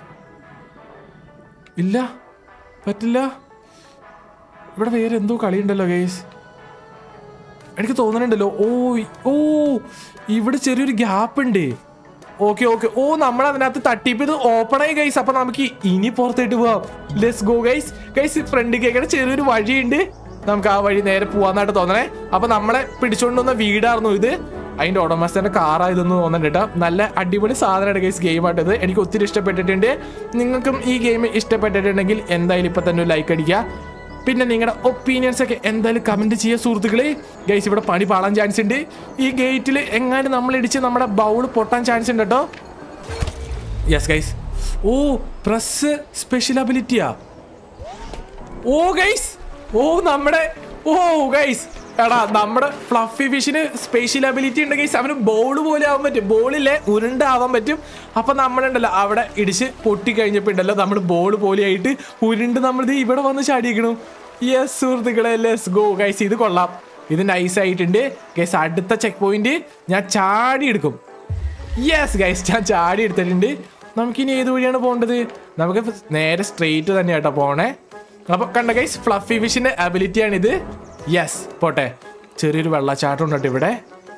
ഇല്ല പറ്റില്ല ഇവിടെ വേറെ എന്തോ കളിയുണ്ടല്ലോ ഗൈസ് എനിക്ക് തോന്നുന്നുണ്ടല്ലോ ഓ ഇ- ഓ ഇവിടെ ചെറിയൊരു ഗ്യാപ്പ് ഉണ്ട് ഓക്കെ ഓക്കെ ഓ നമ്മൾ അതിനകത്ത് തട്ടിപ്പ് ഇത് ഓപ്പൺ ആയി ഗൈസ് അപ്പൊ നമുക്ക് ഇനി പുറത്തേട്ട് പോവാം let's go guys guys front കേക്കടെ ചെറിയൊരു വഴിയുണ്ട് നമുക്ക് ആ വഴി നേരെ പോവാന്നായിട്ട് തോന്നണേ അപ്പൊ നമ്മളെ പിടിച്ചോണ്ടുവന്ന വീടായിരുന്നു ഇത് അതിന്റെ ഉടമസ്ഥന്റെ കാറായതെന്ന് തോന്നുന്നുണ്ട് കേട്ടോ നല്ല അടിപൊളി സാധനമാണ് ഗൈസ് ഗെയിമായിട്ടത് എനിക്ക് ഒത്തിരി ഇഷ്ടപ്പെട്ടിട്ടുണ്ട് നിങ്ങൾക്കും ഈ ഗെയിം ഇഷ്ടപ്പെട്ടിട്ടുണ്ടെങ്കിൽ എന്തായാലും ഇപ്പൊ തന്നെ ലൈക്ക് അടിക്കുക പിന്നെ നിങ്ങളുടെ ഒപ്പീനിയൻസ് ഒക്കെ എന്തായാലും കമന്റ് ചെയ്യുക സുഹൃത്തുക്കളെ ഗൈസ് ഇവിടെ പണി പാളാൻ ചാൻസ് ഉണ്ട് ഈ ഗേറ്റിൽ എങ്ങാനും നമ്മൾ ഇടിച്ച് നമ്മുടെ ബൗൾ പൊട്ടാൻ ചാൻസ് ഉണ്ട് കേട്ടോ യെസ് ഗൈസ് ഓ പ്രസ് സ്പെഷ്യൽ അബിലിറ്റിയാ ഓ ഗൈസ് ഓ നമ്മുടെ ഓ ഗൈസ് എടാ നമ്മുടെ ഫ്ലഫി ഫിഷിന് സ്പെഷ്യൽ അബിലിറ്റി ഉണ്ട് ഗൈസ് അവന് ബോൾ പോലെ ആവാൻ പറ്റും ബോളിലെ ഉരുണ്ടാവാൻ പറ്റും അപ്പൊ നമ്മളുണ്ടല്ലോ അവിടെ ഇടിച്ച് പൊട്ടി കഴിഞ്ഞപ്പോ ഉണ്ടല്ലോ നമ്മൾ ബോൾ പോലെയായിട്ട് ഉരുണ്ട് നമ്മൾ ദേ ഇവിടെ വന്ന് ചാടിയിരിക്കണം യെസ് സുഹൃത്തുക്കളെ ലെസ് ഗോ ഗൈസ് ഇത് കൊള്ളാം ഇത് നൈസ് ആയിട്ടുണ്ട് ഗൈസ് അടുത്ത ചെക്ക് പോയിന്റ് ഞാൻ ചാടി എടുക്കും യെസ് ഗൈസ് ഞാൻ ചാടി എടുത്തിട്ടുണ്ട് നമുക്കിനി ഏത് വഴിയാണ് പോകേണ്ടത് നമുക്ക് നേരെ സ്ട്രെയിറ്റ് തന്നെ കേട്ടോ പോണേ അപ്പൊ കണ്ട ഗൈസ് ഫ്ലഫി ഫിഷിന്റെ അബിലിറ്റി ആണ് ഇത് യെസ് പോട്ടെ ചെറിയൊരു വെള്ളച്ചാട്ടം ഉണ്ട് കേട്ടോ ഇവിടെ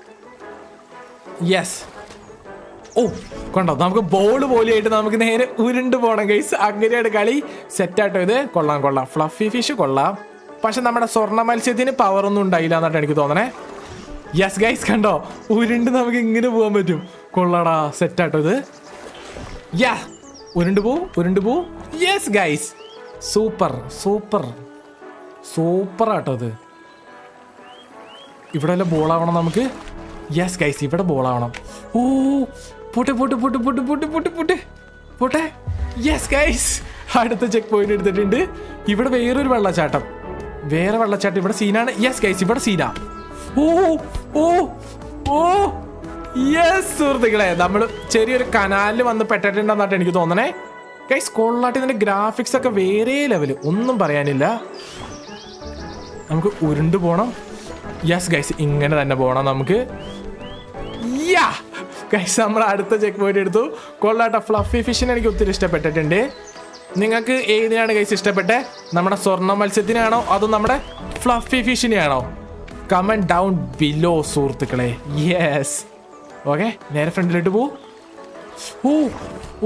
യെസ് ഓ കണ്ടോ നമുക്ക് ബോൾ പോലെയായിട്ട് നമുക്ക് നേരെ ഉരുണ്ട് പോണം ഗൈസ് അങ്ങനെയാണ് കളി സെറ്റാട്ടോ ഇത് കൊള്ളാം കൊള്ളാം ഫ്ലഫി ഫിഷ് കൊള്ളാം പക്ഷെ നമ്മുടെ സ്വർണ്ണ മത്സ്യത്തിന് പവർ ഒന്നും ഉണ്ടായില്ല എന്നാണ് എനിക്ക് തോന്നണേ യെസ് ഗൈസ് കണ്ടോ ഉരുണ്ട് നമുക്ക് ഇങ്ങനെ പോകാൻ പറ്റും കൊള്ളാടാ സെറ്റാട്ടോ ഇത് യാ ഉരുണ്ട് പോ ഉരുണ്ട് പോ yes guys super super super ആട്ടോ ഇത് ഇവിടെ വല്ല ബോളാവണം നമുക്ക് യെസ് ഗൈസ് ഇവിടെ ബോളാവണം ഓ പോട്ടെ പോട്ടെ പോട്ടെ പോട്ടെ പോട്ടെ പോട്ടെ പോട്ടെ പോട്ടെ യെസ് ഗൈസ് അടുത്ത ചെക്ക് പോയിന്റ് എടുത്തിട്ടുണ്ട് ഇവിടെ വേറൊരു വെള്ളച്ചാട്ടം വേറെ വെള്ളച്ചാട്ടം ഇവിടെ സീനാണ് യെസ് ഗൈസ് ഇവിടെ സീനാ ഓ ഓ ഓ യെസ് സുഹൃത്തുക്കളെ നമ്മൾ ചെറിയൊരു കനാലിൽ വന്ന് പെട്ടിട്ടുണ്ടെന്നായിട്ട് എനിക്ക് തോന്നണേ ഗൈസ് കൊള്ളാട്ടി ഇതിന്റെ ഗ്രാഫിക്സ് ഒക്കെ വേറെ ലെവല് ഒന്നും പറയാനില്ല നമുക്ക് ഉരുണ്ട് പോണം യെസ് ഗൈസ് ഇങ്ങനെ തന്നെ പോണം നമുക്ക് യാ ഗൈസ് നമ്മൾ അടുത്ത ചെക്ക് പോയിന്റ് എടുത്തു കൊള്ളാട്ട ഫ്ലഫി ഫിഷിനെ എനിക്ക് ഒത്തിരി ഇഷ്ടപ്പെട്ടിട്ടുണ്ട് നിങ്ങൾക്ക് ഏതിനാണ് ഗൈസ് ഇഷ്ടപ്പെട്ടെ നമ്മുടെ സ്വർണ്ണ മത്സ്യത്തിനാണോ അതോ നമ്മുടെ ഫ്ലഫി ഫിഷിനെയാണോ കമന്റ് ഡൗൺ ബിലോ സുഹൃത്തുക്കളെ യെസ് ഓക്കെ നേരെ ഫ്രണ്ടിലോട്ട് പോ ഓ ഓ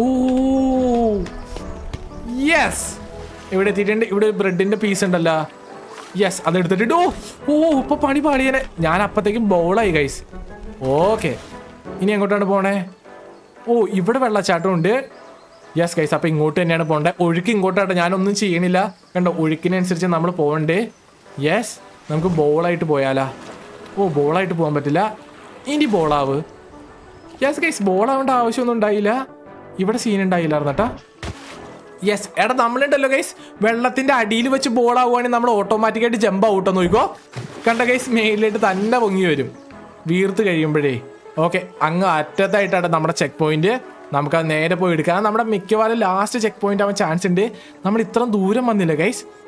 യെസ് ഇവിടെ എത്തിയിട്ടുണ്ട് ഇവിടെ ബ്രെഡിന്റെ പീസ് ഉണ്ടല്ലോ യെസ് അത് എടുത്തിട്ട് ഓ ഓ ഇപ്പൊ പണി പാടിയനെ ഞാൻ അപ്പത്തേക്കും ബോളായി ഗൈസ് ഓക്കെ ഇനി എങ്ങോട്ടാണ് പോണേ ഓ ഇവിടെ വെള്ളച്ചാട്ടം ഉണ്ട് യെസ് ഗൈസ് അപ്പൊ ഇങ്ങോട്ട് തന്നെയാണ് പോകേണ്ടത് ഒഴുക്ക് ഇങ്ങോട്ടാട്ടോ ഞാനൊന്നും ചെയ്യണില്ല കണ്ടോ ഒഴുക്കിനനുസരിച്ച് നമ്മൾ പോകണ്ടേ യെസ് നമുക്ക് ബോളായിട്ട് പോയാലാ ഓ ബോളായിട്ട് പോകാൻ പറ്റില്ല ഇനി ബോളാവ് യെസ് ഗൈസ് ബോളാവേണ്ട ആവശ്യമൊന്നും ഉണ്ടായില്ല ഇവിടെ സീൻ ഉണ്ടായില്ലായിരുന്നു കേട്ടാ യെസ് എടാ നമ്മളുണ്ടല്ലോ ഗൈസ് വെള്ളത്തിന്റെ അടിയിൽ വെച്ച് ബോൾ ആവുകയാണെങ്കിൽ നമ്മൾ ഓട്ടോമാറ്റിക്കായിട്ട് ജമ്പ് ഔട്ടോ നോക്കിക്കോ കണ്ട ഗൈസ് മേലിലേക്ക് തന്നെ പൊങ്ങി വരും വീർത്ത് കഴിയുമ്പോഴേ ഓക്കെ അങ്ങ് അറ്റത്തായിട്ടാണ് നമ്മുടെ ചെക്ക് പോയിന്റ് നമുക്കത് നേരെ പോയി എടുക്കാം നമ്മുടെ മിക്കവാറും ലാസ്റ്റ് ചെക്ക് പോയിന്റ് ആവാൻ ചാൻസ് ഉണ്ട് നമ്മൾ ഇത്രയും ദൂരം വന്നില്ല ഗൈസ്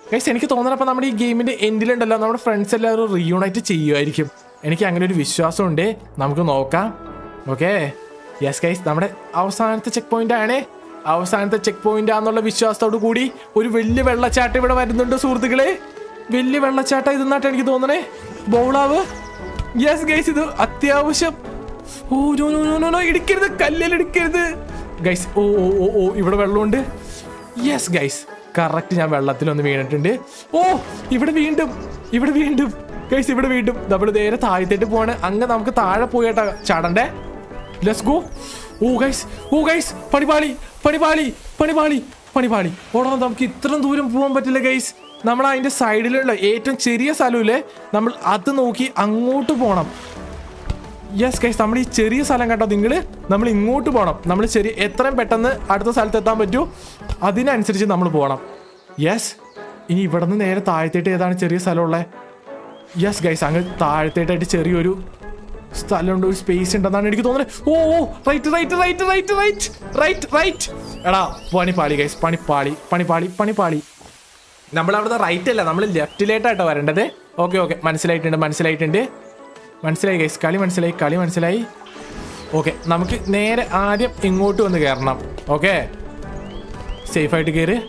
ഗൈസ് എനിക്ക് തോന്നണപ്പോൾ നമ്മുടെ ഈ ഗെയിമിന്റെ എൻഡിലുണ്ടല്ലോ നമ്മുടെ ഫ്രണ്ട്സ് എല്ലാവരും റീയൂണൈറ്റ് ചെയ്യുമായിരിക്കും എനിക്ക് അങ്ങനെ ഒരു വിശ്വാസമുണ്ട് നമുക്ക് നോക്കാം ഓക്കെ യെസ് ഗൈസ് നമ്മുടെ അവസാനത്തെ ചെക്ക് പോയിന്റ് ആണ് അവസാനത്തെ ചെക്ക് പോയിന്റ് ആണെന്നുള്ള വിശ്വാസത്തോടു കൂടി ഒരു വലിയ വെള്ളച്ചാട്ടം ഇവിടെ വരുന്നുണ്ട് സുഹൃത്തുക്കളെ വലിയ വെള്ളച്ചാട്ടം ഇതെന്നാട്ട് എനിക്ക് തോന്നണേ ബൗളാവ് യെസ് ഗൈസ് ഇത് അത്യാവശ്യം oh no no no no no ഇടിക്കരുത് കല്ലിൽ ഇടിക്കരുത് ഗൈസ് ഓ ഓ ഓ ഓ ഇവിടെ വെള്ളമുണ്ട് യെസ് ഗൈസ് കറക്റ്റ് ഞാൻ വെള്ളത്തിലൊന്ന് വീണിട്ടുണ്ട് ഓ ഇവിടെ വീണ്ടും ഇവിടെ വീണ്ടും ഗൈസ് ഇവിടെ വീണ്ടും നമ്മൾ നേരെ താഴത്തേട്ട് പോവാണ് അങ്ങ് നമുക്ക് താഴെ പോയിട്ടാ ചാടണ്ടേ let's go oh guys oh guys പണിപാളി പണിപാളി പണിപാളി പണിപാളി ഓടാ നമുക്ക് ഇത്രയും ദൂരം പോകാൻ പറ്റില്ല ഗൈസ് നമ്മൾ അതിന്റെ സൈഡിലുള്ള ഏറ്റവും ചെറിയ സ്ഥലമില്ലേ നമ്മൾ അത് നോക്കി അങ്ങോട്ട് പോകണം യെസ് ഗൈസ് നമ്മൾ ഈ ചെറിയ സ്ഥലം കണ്ടോ നിങ്ങൾ നമ്മൾ ഇങ്ങോട്ട് പോകണം നമ്മൾ ചെറിയ എത്രയും പെട്ടെന്ന് അടുത്ത സ്ഥലത്ത് എത്താൻ പറ്റൂ അതിനനുസരിച്ച് നമ്മൾ പോകണം യെസ് ഇനി ഇവിടെ നിന്ന് നേരെ താഴത്തേട്ട് ഏതാണ് ചെറിയ സ്ഥലമുള്ളത് യെസ് ഗൈസ് അങ്ങ് താഴത്തേട്ടായിട്ട് ചെറിയൊരു സ്ഥലമുണ്ട് ഒരു സ്പേസ് ഉണ്ടെന്നാണ് എനിക്ക് തോന്നുന്നത് oh oh right right right right right right right എടാ പണിപ്പാളി ഗൈസ് പണിപ്പാളി പണിപ്പാളി പണിപ്പാളി നമ്മൾ അവിടുന്ന് റൈറ്റ് അല്ല നമ്മൾ ലെഫ്റ്റിലേട്ടാട്ടോ വരേണ്ടത് ഓക്കെ ഓക്കെ മനസ്സിലായിട്ടുണ്ട് മനസ്സിലായിട്ടുണ്ട് മനസ്സിലായി ഗൈസ് കളി മനസ്സിലായി കളി മനസ്സിലായി ഓക്കെ നമുക്ക് നേരെ ആദ്യം ഇങ്ങോട്ട് വന്ന് കയറണം ഓക്കെ സേഫായിട്ട് കയറി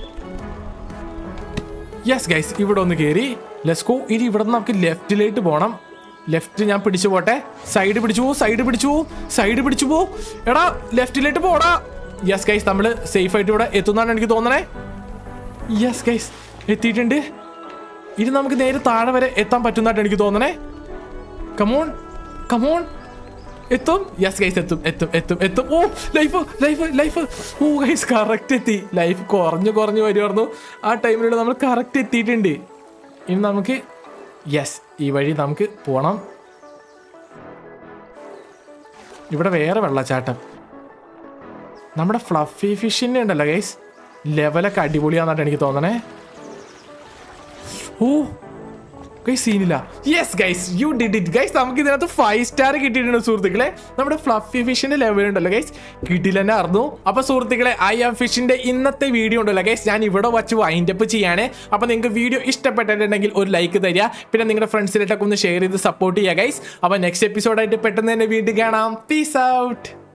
യെസ് ഗൈസ് ഇവിടെ ഒന്ന് കയറി ലെസ്കോ ഇനി ഇവിടെ നിന്ന് നമുക്ക് ലെഫ്റ്റിലേക്ക് പോകണം ലെഫ്റ്റ് ഞാൻ പിടിച്ചു പോട്ടെ സൈഡ് പിടിച്ചു പോ സൈഡ് പിടിച്ചു പോ സൈഡ് പിടിച്ചു പോ എടാ ലെഫ്റ്റിലേക്ക് പോടാ യെസ് ഗൈസ് നമ്മൾ സേഫ് ആയിട്ട് ഇവിടെ എത്തുന്നാണ് എനിക്ക് തോന്നണേ യെസ് ഗൈസ് എത്തിയിട്ടുണ്ട് ഇനി നമുക്ക് നേരെ താഴെ വരെ എത്താൻ പറ്റുന്നതായിട്ട് എനിക്ക് തോന്നണേ കമോൺ കമോൺ എത്തും യെസ് ഗൈസ് എത്തും എത്തും എത്തും എത്തും oh life life life oh guys correct എത്തി ലൈഫ് കുറഞ്ഞു കുറഞ്ഞു വരുമായിരുന്നു ആ ടൈമിലുള്ള നമ്മൾ കറക്റ്റ് എത്തിയിട്ടുണ്ട് ഇനി നമുക്ക് യെസ് ഈ വഴി നമുക്ക് പോണം ഇവിടെ വേറെ വെള്ളച്ചാട്ടം നമ്മുടെ ഫ്ലഫി ഫിഷിൻ്റെ ഉണ്ടല്ലോ ഗൈസ് ലെവലൊക്കെ അടിപൊളിയാന്നാണ് എനിക്ക് തോന്നണേ ഓ ഗൈസ് സീനില്ല yes guys you did it guys നമുക്ക് ഇതിനകത്ത് ഫൈവ് സ്റ്റാർ കിട്ടിയിട്ടുണ്ട് സുഹൃത്തുക്കളെ നമ്മുടെ ഫ്ലഫി ഫിഷിന്റെ ലെവൽ ഉണ്ടല്ലോ ഗൈസ് കിട്ടിയില്ല തന്നെ അറിഞ്ഞു അപ്പൊ സുഹൃത്തുക്കളെ ഐ ആം ഫിഷിന്റെ ഇന്നത്തെ വീഡിയോ ഉണ്ടല്ലോ ഗൈസ് ഞാൻ ഇവിടെ വച്ച് വൈൻഡ് അപ്പ് ചെയ്യാണ് അപ്പൊ നിങ്ങൾക്ക് വീഡിയോ ഇഷ്ടപ്പെട്ടിട്ടുണ്ടെങ്കിൽ ഒരു ലൈക്ക് തരിക പിന്നെ നിങ്ങളുടെ ഫ്രണ്ട്സിനായിട്ടൊക്കെ ഒന്ന് ഷെയർ ചെയ്ത് സപ്പോർട്ട് ചെയ്യുക ഗൈസ് അപ്പൊ നെക്സ്റ്റ് എപ്പിസോഡായിട്ട് പെട്ടെന്ന് തന്നെ വീണ്ടും കാണാം പീസ് ഔട്ട്